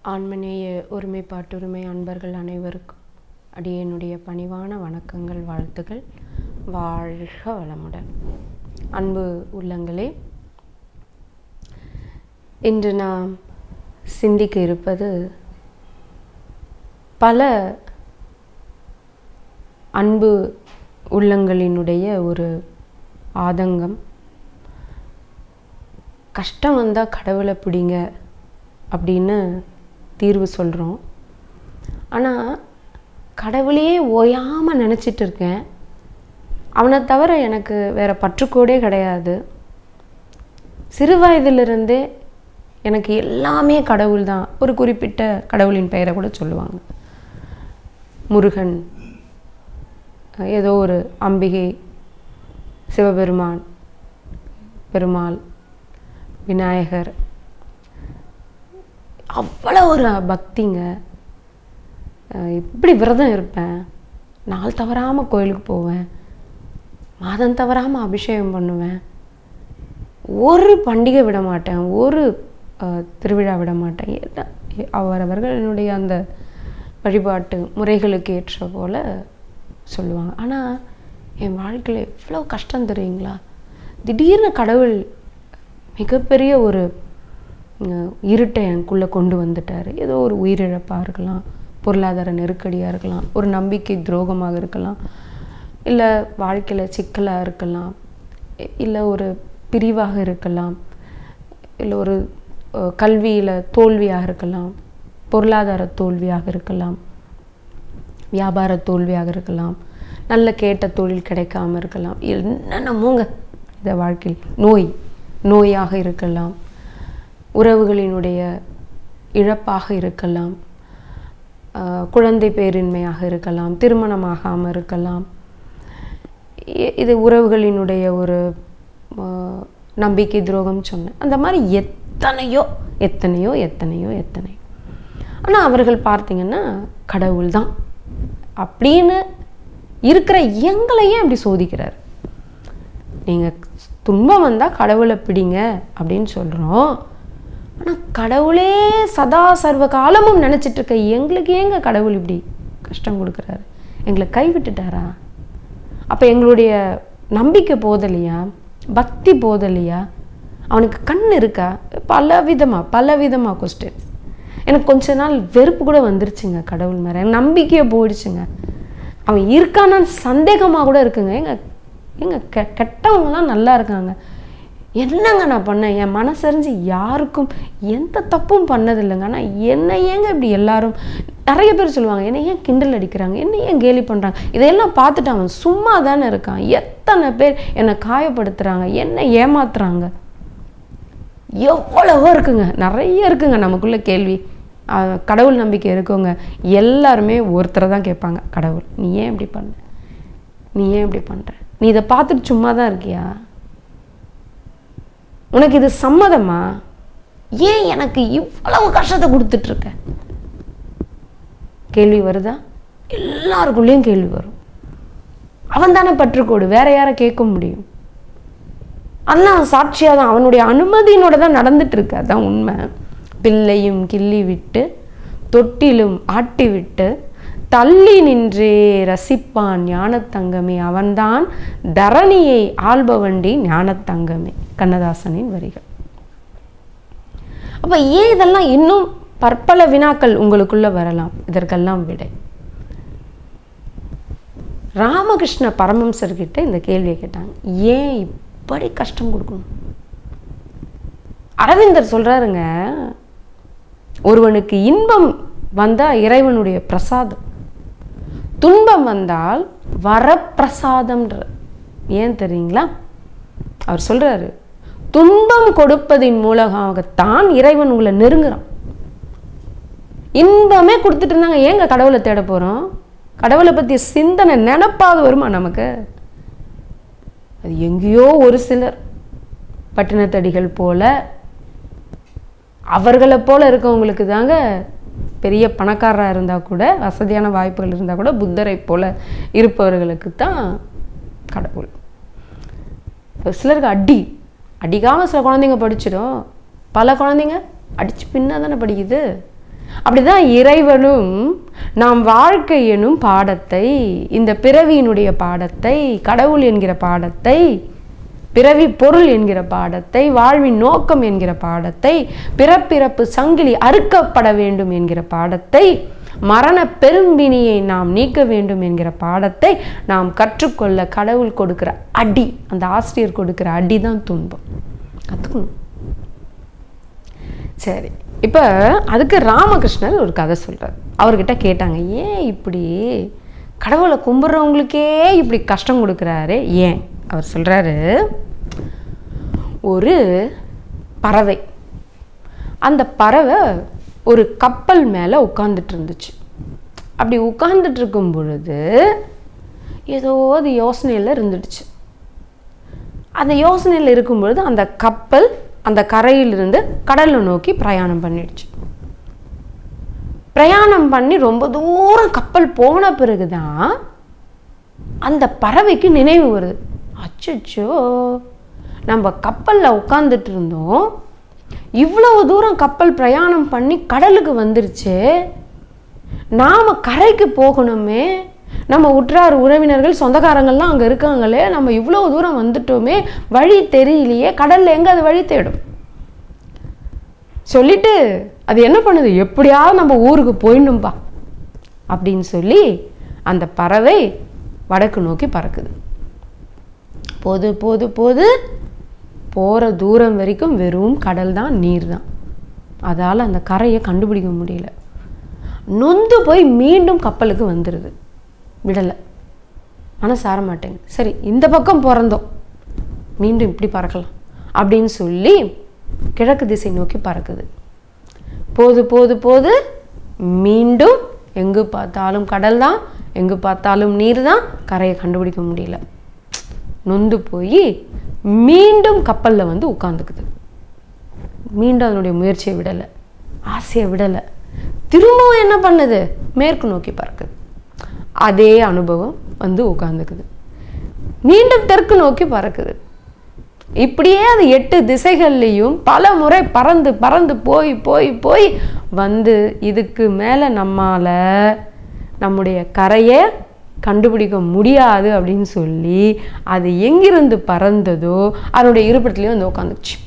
ஆன்மநேய ஒருமைப்பாட்டுரிமை அன்பர்கள் அனைவருக்கும் அடியேனுடைய பணிவான வணக்கங்கள் வாழ்த்துக்கள் வாழ்க வளமுடன் அன்பு உள்ளங்களே இன்று நாம் சிந்திக்க இருப்பது பல அன்பு உள்ளங்களினுடைய ஒரு ஆதங்கம் கஷ்டம் வந்தால் கடவுளை பிடிங்க அப்படின்னு தீர்வு சொல்கிறோம் ஆனால் கடவுளையே ஓயாமல் நினச்சிட்டு இருக்கேன் அவனை தவிர எனக்கு வேறு பற்றுக்கோடே கிடையாது சிறு வயதிலிருந்தே எனக்கு எல்லாமே கடவுள் தான் ஒரு குறிப்பிட்ட கடவுளின் பெயரை கூட சொல்லுவாங்க முருகன் ஏதோ ஒரு அம்பிகை சிவபெருமான் பெருமாள் விநாயகர் அவ்வளோ ஒரு பக்திங்க இப்படி விரதம் இருப்பேன் நாள் தவறாமல் கோயிலுக்கு போவேன் மாதம் தவறாமல் அபிஷேகம் பண்ணுவேன் ஒரு பண்டிகை விட மாட்டேன் ஒரு திருவிழா விட மாட்டேன் எல்லாம் அவரவர்களுடைய அந்த வழிபாட்டு முறைகளுக்கு ஏற்ற போல் சொல்லுவாங்க ஆனால் என் வாழ்க்கையில் எவ்வளோ கஷ்டம் தெரியுங்களா திடீர்னு கடவுள் மிகப்பெரிய ஒரு இருட்டை எனக்குள்ளே கொண்டு வந்துட்டார் ஏதோ ஒரு உயிரிழப்பாக இருக்கலாம் பொருளாதார நெருக்கடியாக இருக்கலாம் ஒரு நம்பிக்கை துரோகமாக இருக்கலாம் இல்லை வாழ்க்கையில் சிக்கலாக இருக்கலாம் இல்லை ஒரு பிரிவாக இருக்கலாம் இல்லை ஒரு கல்வியில் தோல்வியாக இருக்கலாம் பொருளாதார தோல்வியாக இருக்கலாம் வியாபார தோல்வியாக இருக்கலாம் நல்ல கேட்ட தொழில் கிடைக்காம இருக்கலாம் என்னென்னமோங்க இந்த வாழ்க்கையில் நோய் நோயாக இருக்கலாம் உறவுகளினுடைய இழப்பாக இருக்கலாம் குழந்தை பேரின்மையாக இருக்கலாம் திருமணமாகாமல் இருக்கலாம் இது உறவுகளினுடைய ஒரு நம்பிக்கை துரோகம் சொன்னேன் அந்த மாதிரி எத்தனையோ எத்தனையோ எத்தனையோ எத்தனையோ ஆனால் அவர்கள் பார்த்தீங்கன்னா கடவுள் தான் அப்படின்னு இருக்கிற எங்களையே அப்படி சோதிக்கிறார் நீங்கள் துன்பம் வந்தால் கடவுளை பிடிங்க அப்படின்னு சொல்கிறோம் ஆனால் கடவுளே சதா சர்வ காலமும் நினச்சிட்டு இருக்க எங்களுக்கு ஏங்க கடவுள் இப்படி கஷ்டம் கொடுக்குறாரு எங்களை கைவிட்டுட்டாரா அப்போ எங்களுடைய நம்பிக்கை போதலையா பக்தி போதலையா அவனுக்கு கண் இருக்கா பல விதமாக பல விதமாக கொஸ்டின் எனக்கு கொஞ்ச நாள் வெறுப்பு கூட வந்துருச்சுங்க கடவுள் மேலே எனக்கு நம்பிக்கையே போயிடுச்சுங்க அவன் இருக்கானான்னு சந்தேகமாக கூட இருக்குங்க எங்க எங்க கெ கெட்டவங்கலாம் நல்லா இருக்காங்க என்னங்க நான் பண்ணேன் என் மனசறிஞ்சு யாருக்கும் எந்த தப்பும் பண்ணதில்லைங்க ஆனால் என்ன ஏங்க இப்படி எல்லாரும் நிறைய பேர் சொல்லுவாங்க என்ன ஏன் கிண்டல் அடிக்கிறாங்க என்ன ஏன் கேலி பண்ணுறாங்க இதையெல்லாம் பார்த்துட்டு அவன் சும்மா தானே இருக்கான் எத்தனை பேர் என்னை காயப்படுத்துகிறாங்க என்ன ஏமாத்துறாங்க எவ்வளவோ இருக்குங்க நிறைய இருக்குங்க நமக்குள்ள கேள்வி கடவுள் நம்பிக்கை இருக்கவங்க எல்லாருமே ஒருத்தரை தான் கேட்பாங்க கடவுள் நீ ஏன் இப்படி பண்ண நீ ஏன் இப்படி பண்ணுற நீ இதை பார்த்துட்டு சும்மா தான் இருக்கியா உனக்கு இது சம்மதமா ஏன் எனக்கு இவ்வளவு கஷ்டத்தை கொடுத்துட்ருக்க கேள்வி வருதா எல்லாருக்குள்ளேயும் கேள்வி வரும் அவன் தானே பற்றுக்கோடு வேற யாரை கேட்க முடியும் அதெல்லாம் சாட்சியாக தான் அவனுடைய அனுமதியினோட தான் நடந்துட்டு இருக்கு அதான் உண்மை பிள்ளையும் கிள்ளி விட்டு தொட்டிலும் ஆட்டி விட்டு தள்ளி நின்றே ரசிப்பான் ஞானத்தங்கமே அவன்தான் தரணியை ஆள்பவண்டி ஞானத்தங்கமே கண்ணதாசனின் வரிகள் அப்ப ஏன் இதெல்லாம் இன்னும் பற்பல வினாக்கள் உங்களுக்குள்ள வரலாம் இதற்கெல்லாம் விடை ராமகிருஷ்ண பரமம்சர் கிட்ட இந்த கேள்வியை கேட்டாங்க ஏன் இப்படி கஷ்டம் கொடுக்கணும் அரவிந்தர் சொல்றாருங்க ஒருவனுக்கு இன்பம் வந்தா இறைவனுடைய பிரசாதம் துன்பம் வந்தால் வரப்பிரசாதம்ன்ற ஏன் தெரியுங்களா அவர் சொல்றாரு துன்பம் கொடுப்பதின் மூலமாகத்தான் இறைவன் உங்களை நெருங்குறான் இன்பமே கொடுத்துட்டு இருந்தாங்க ஏங்க கடவுளை தேட போறோம் கடவுளை பத்தி சிந்தனை நினப்பாவது வருமா நமக்கு அது எங்கேயோ ஒரு சிலர் பட்டினத்தடிகள் போல அவர்களை போல இருக்கவங்களுக்கு தாங்க பெரிய பணக்காரராக இருந்தால் கூட வசதியான வாய்ப்புகள் இருந்தால் கூட புத்தரை போல இருப்பவர்களுக்கு தான் கடவுள் இப்போ சிலருக்கு அடி அடிக்காமல் சில குழந்தைங்க படிச்சிடும் பல குழந்தைங்க அடித்து பின்னா தானே படிக்குது அப்படிதான் இறைவனும் நாம் வாழ்க்கை எனும் பாடத்தை இந்த பிறவியினுடைய பாடத்தை கடவுள் என்கிற பாடத்தை பிறவி பொருள் என்கிற பாடத்தை வாழ்வின் நோக்கம் என்கிற பாடத்தை பிறப்பிறப்பு சங்கிலி அறுக்கப்பட வேண்டும் என்கிற பாடத்தை மரண பெரும்பினியை நாம் நீக்க வேண்டும் என்கிற பாடத்தை நாம் கற்றுக்கொள்ள கடவுள் கொடுக்கிற அடி அந்த ஆசிரியர் கொடுக்கிற அடி தான் துன்பம் கற்றுக்கணும் சரி இப்போ அதுக்கு ராமகிருஷ்ணர் ஒரு கதை சொல்கிறார் அவர்கிட்ட கேட்டாங்க ஏன் இப்படி கடவுளை கும்பிட்றவங்களுக்கே இப்படி கஷ்டம் கொடுக்குறாரு ஏன் அவர் சொல்கிறாரு ஒரு பறவை அந்த பறவை ஒரு கப்பல் மேலே உட்காந்துட்டு இருந்துச்சு அப்படி உட்கார்ந்துட்டு இருக்கும் பொழுது ஏதோ அது யோசனையில் இருந்துடுச்சு அந்த யோசனையில் இருக்கும் பொழுது அந்த கப்பல் அந்த கரையிலிருந்து கடலை நோக்கி பிரயாணம் பண்ணிடுச்சு பிரயாணம் பண்ணி ரொம்ப தூரம் கப்பல் போன பிறகுதான் அந்த பறவைக்கு நினைவு வருது அச்சச்சோ நம்ம கப்பலில் உட்காந்துட்டு இருந்தோம் இவ்வளவு தூரம் கப்பல் பிரயாணம் பண்ணி கடலுக்கு வந்துருச்சு நாம் கரைக்கு போகணுமே நம்ம உற்றார் உறவினர்கள் சொந்தக்காரங்கள்லாம் அங்கே இருக்காங்களே நம்ம இவ்வளோ தூரம் வந்துட்டோமே வழி தெரியலையே கடலில் எங்கே அது வழி தேடும் சொல்லிட்டு அது என்ன பண்ணுது எப்படியாவது நம்ம ஊருக்கு போயிடணும்பா அப்படின்னு சொல்லி அந்த பறவை வடக்கு நோக்கி பறக்குது போது போது போது போகிற தூரம் வரைக்கும் வெறும் கடல் தான் நீர் தான் அதால் அந்த கரையை கண்டுபிடிக்க முடியல நொந்து போய் மீண்டும் கப்பலுக்கு வந்துடுது விடலை மனசு ஆற மாட்டேங்குது சரி இந்த பக்கம் பிறந்தோம் மீண்டும் இப்படி பறக்கலாம் அப்படின்னு சொல்லி கிழக்கு திசை நோக்கி பறக்குது போது போது போது மீண்டும் எங்கு பார்த்தாலும் கடல் தான் எங்கு பார்த்தாலும் நீர் தான் கரையை கண்டுபிடிக்க முடியல நொந்து போய் மீண்டும் கப்பலில் வந்து உட்காந்துக்குது மீண்டும் அதனுடைய முயற்சியை விடலை ஆசையை விடலை திரும்பவும் என்ன பண்ணுது மேற்கு நோக்கி பறக்குது அதே அனுபவம் வந்து உட்காந்துக்குது மீண்டும் தெற்கு நோக்கி பறக்குது இப்படியே அது எட்டு திசைகள்லையும் பல முறை பறந்து பறந்து போய் போய் போய் வந்து இதுக்கு மேலே நம்மால நம்முடைய கரையை கண்டுபிடிக்க முடியாது அப்படின்னு சொல்லி அது எங்கிருந்து பறந்ததோ அதனுடைய இருப்பிடத்துலேயும் வந்து உட்காந்துச்சு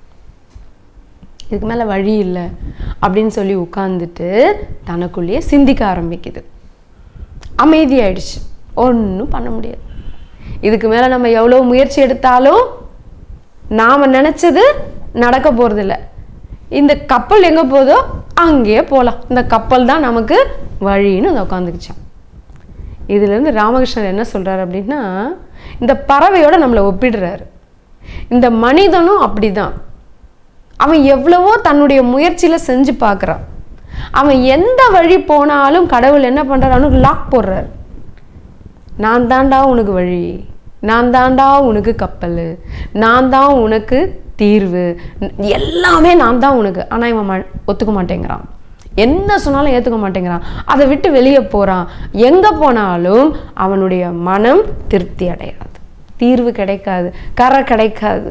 இதுக்கு மேலே வழி இல்லை அப்படின்னு சொல்லி உட்காந்துட்டு தனக்குள்ளேயே சிந்திக்க ஆரம்பிக்குது அமைதியாயிடுச்சு ஒன்றும் பண்ண முடியாது இதுக்கு மேலே நம்ம எவ்வளோ முயற்சி எடுத்தாலும் நாம் நினச்சது நடக்க போகிறதில்ல இந்த கப்பல் எங்கே போதோ அங்கேயே போகலாம் இந்த கப்பல் தான் நமக்கு வழின்னு அதை உட்காந்துக்கிச்சான் இதுலேருந்து ராமகிருஷ்ணர் என்ன சொல்கிறார் அப்படின்னா இந்த பறவையோட நம்மளை ஒப்பிடுறாரு இந்த மனிதனும் அப்படிதான் அவன் எவ்வளவோ தன்னுடைய முயற்சியில் செஞ்சு பார்க்குறான் அவன் எந்த வழி போனாலும் கடவுள் என்ன பண்ணுறாரு அவனுக்கு லாக் போடுறாரு நான் தாண்டா உனக்கு வழி நான் தாண்டா உனக்கு கப்பல் நான் தான் உனக்கு தீர்வு எல்லாமே நான் தான் உனக்கு ஆனால் இவன் ம- ஒத்துக்க மாட்டேங்கிறான் என்ன சொன்னாலும் ஏற்றுக்க மாட்டேங்கிறான் அதை விட்டு வெளியே போகிறான் எங்கே போனாலும் அவனுடைய மனம் திருப்தி அடையாது தீர்வு கிடைக்காது கரை கிடைக்காது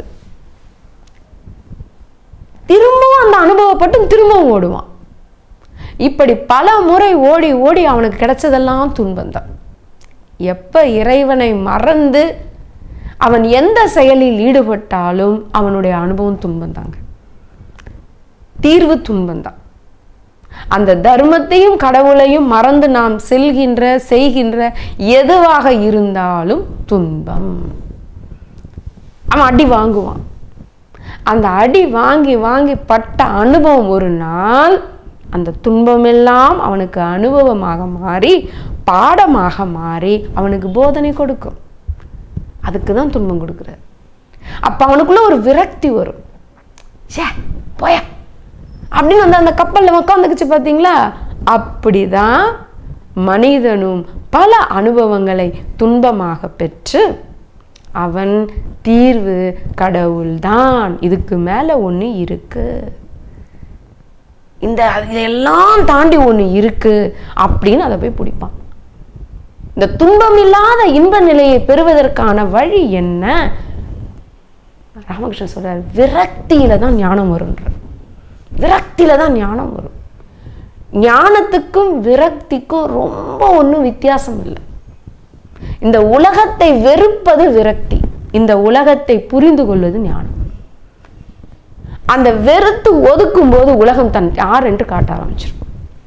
திரும்பவும் அந்த அனுபவப்பட்டு திரும்பவும் ஓடுவான் இப்படி பல முறை ஓடி ஓடி அவனுக்கு கிடைச்சதெல்லாம் துன்பம்தான் எப்ப இறைவனை மறந்து அவன் எந்த செயலில் ஈடுபட்டாலும் அவனுடைய அனுபவம் துன்பம்தாங்க தீர்வு துன்பம்தான் அந்த தர்மத்தையும் கடவுளையும் மறந்து நாம் செல்கின்ற செய்கின்ற எதுவாக இருந்தாலும் துன்பம் அவன் அடி வாங்குவான் அந்த அடி வாங்கி வாங்கி பட்ட அனுபவம் ஒரு நாள் அந்த துன்பமெல்லாம் அவனுக்கு அனுபவமாக மாறி பாடமாக மாறி அவனுக்கு போதனை கொடுக்கும் அதுக்கு தான் துன்பம் கொடுக்குறாரு அப்போ அவனுக்குள்ள ஒரு விரக்தி வரும் ச்சே போயா அப்படின்னு வந்து அந்த கப்பலில் உட்காந்துக்குச்சு பார்த்தீங்களா அப்படிதான் மனிதனும் பல அனுபவங்களை துன்பமாக பெற்று அவன் தீர்வு கடவுள்தான் இதுக்கு மேலே ஒன்று இருக்கு இந்த இதெல்லாம் தாண்டி ஒன்று இருக்கு அப்படின்னு அதை போய் பிடிப்பான் இந்த துன்பம் இல்லாத இன்ப நிலையை பெறுவதற்கான வழி என்ன ராமகிருஷ்ணன் சொல்றாரு விரக்தியில தான் ஞானம் வரும்ன்ற விரக்தியில தான் ஞானம் வரும் ஞானத்துக்கும் விரக்திக்கும் ரொம்ப ஒன்றும் வித்தியாசம் இல்லை இந்த உலகத்தை வெறுப்பது விரக்தி இந்த உலகத்தை புரிந்து கொள்வது ஞானம் அந்த வெறுத்து ஒதுக்கும் போது உலகம் தன் யார் என்று காட்ட ஆரம்பிச்சிடும்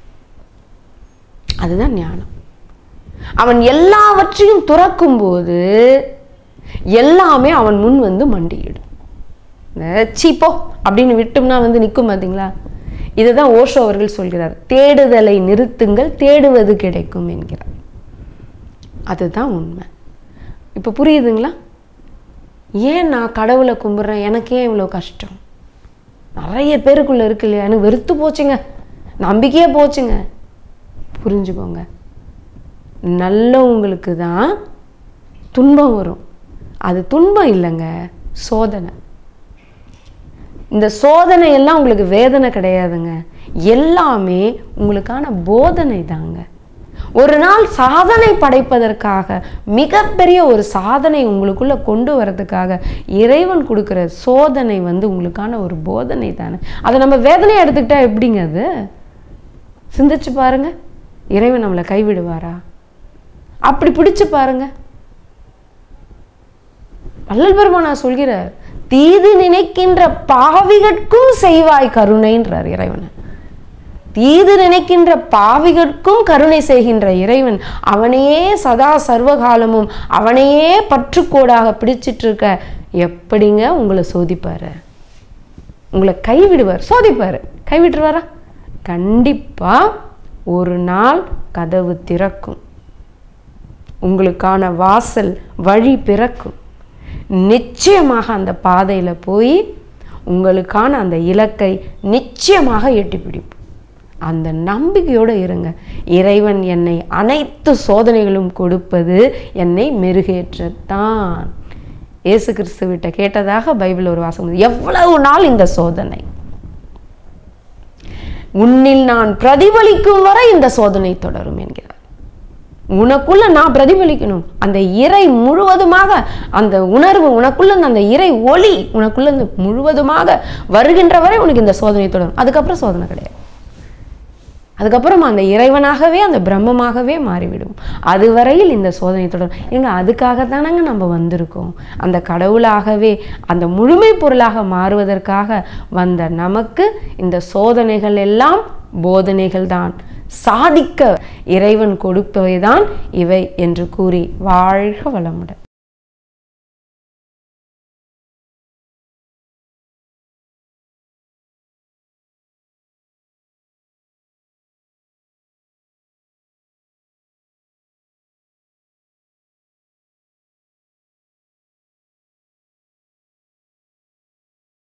அதுதான் ஞானம் அவன் எல்லாவற்றையும் துறக்கும் போது எல்லாமே அவன் முன் வந்து மண்டியிடும் இந்த சீப்போ அப்படின்னு விட்டோம்னா வந்து நிற்கும் பார்த்தீங்களா இதுதான் ஓஷோ அவர்கள் சொல்கிறார் தேடுதலை நிறுத்துங்கள் தேடுவது கிடைக்கும் என்கிறார் அதுதான் உண்மை இப்போ புரியுதுங்களா ஏன் நான் கடவுளை கும்பிட்றேன் எனக்கு ஏன் இவ்வளோ கஷ்டம் நிறைய பேருக்குள்ள இருக்கு இல்லையா எனக்கு வெறுத்து போச்சுங்க நம்பிக்கையே போச்சுங்க புரிஞ்சுக்கோங்க நல்லவங்களுக்கு தான் துன்பம் வரும் அது துன்பம் இல்லைங்க சோதனை இந்த சோதனை எல்லாம் உங்களுக்கு வேதனை கிடையாதுங்க எல்லாமே உங்களுக்கான போதனை தாங்க ஒரு நாள் சாதனை படைப்பதற்காக மிகப்பெரிய ஒரு சாதனை உங்களுக்குள்ள கொண்டு வரதுக்காக இறைவன் கொடுக்குற சோதனை வந்து உங்களுக்கான ஒரு போதனை தானே அதை நம்ம வேதனையை எடுத்துக்கிட்டா எப்படிங்க அது சிந்திச்சு பாருங்க இறைவன் நம்மளை கைவிடுவாரா அப்படி பிடிச்சு பாருங்க வள்ளல் பெருமானார் சொல்கிறார் தீது நினைக்கின்ற பாவிகட்கும் செய்வாய் கருணைன்றார் இறைவன் தீது நினைக்கின்ற பாவிகட்கும் கருணை செய்கின்ற இறைவன் அவனையே சதா சர்வகாலமும் அவனையே பற்றுக்கோடாக பிடிச்சிட்டு இருக்க எப்படிங்க உங்களை சோதிப்பாரு உங்களை கைவிடுவார் சோதிப்பார் கைவிட்டுருவாரா கண்டிப்பா ஒரு நாள் கதவு திறக்கும் உங்களுக்கான வாசல் வழி பிறக்கும் நிச்சயமாக அந்த பாதையில் போய் உங்களுக்கான அந்த இலக்கை நிச்சயமாக எட்டி பிடிப்போம் அந்த நம்பிக்கையோடு இருங்க இறைவன் என்னை அனைத்து சோதனைகளும் கொடுப்பது என்னை மெருகேற்றத்தான் இயேசு கிறிஸ்துவிட்ட கேட்டதாக பைபிள் ஒரு வாசகம் எவ்வளவு நாள் இந்த சோதனை உன்னில் நான் பிரதிபலிக்கும் வரை இந்த சோதனை தொடரும் என்கிறார் உனக்குள்ள நான் பிரதிபலிக்கணும் அந்த இறை முழுவதுமாக அந்த உணர்வு உனக்குள்ள அந்த இறை ஒளி உனக்குள்ள இருந்து முழுவதுமாக வருகின்ற வரை உனக்கு இந்த சோதனை தொடரும் அதுக்கப்புறம் சோதனை கிடையாது அதுக்கப்புறம் அந்த இறைவனாகவே அந்த பிரம்மமாகவே மாறிவிடும் அதுவரையில் இந்த சோதனை தொடரும் ஏங்க அதுக்காக தானங்க நம்ம வந்திருக்கோம் அந்த கடவுளாகவே அந்த முழுமை பொருளாக மாறுவதற்காக வந்த நமக்கு இந்த சோதனைகள் எல்லாம் போதனைகள் தான் சாதிக்க இறைவன் கொடுப்பவைதான் இவை என்று கூறி வாழ்க வளமுடன்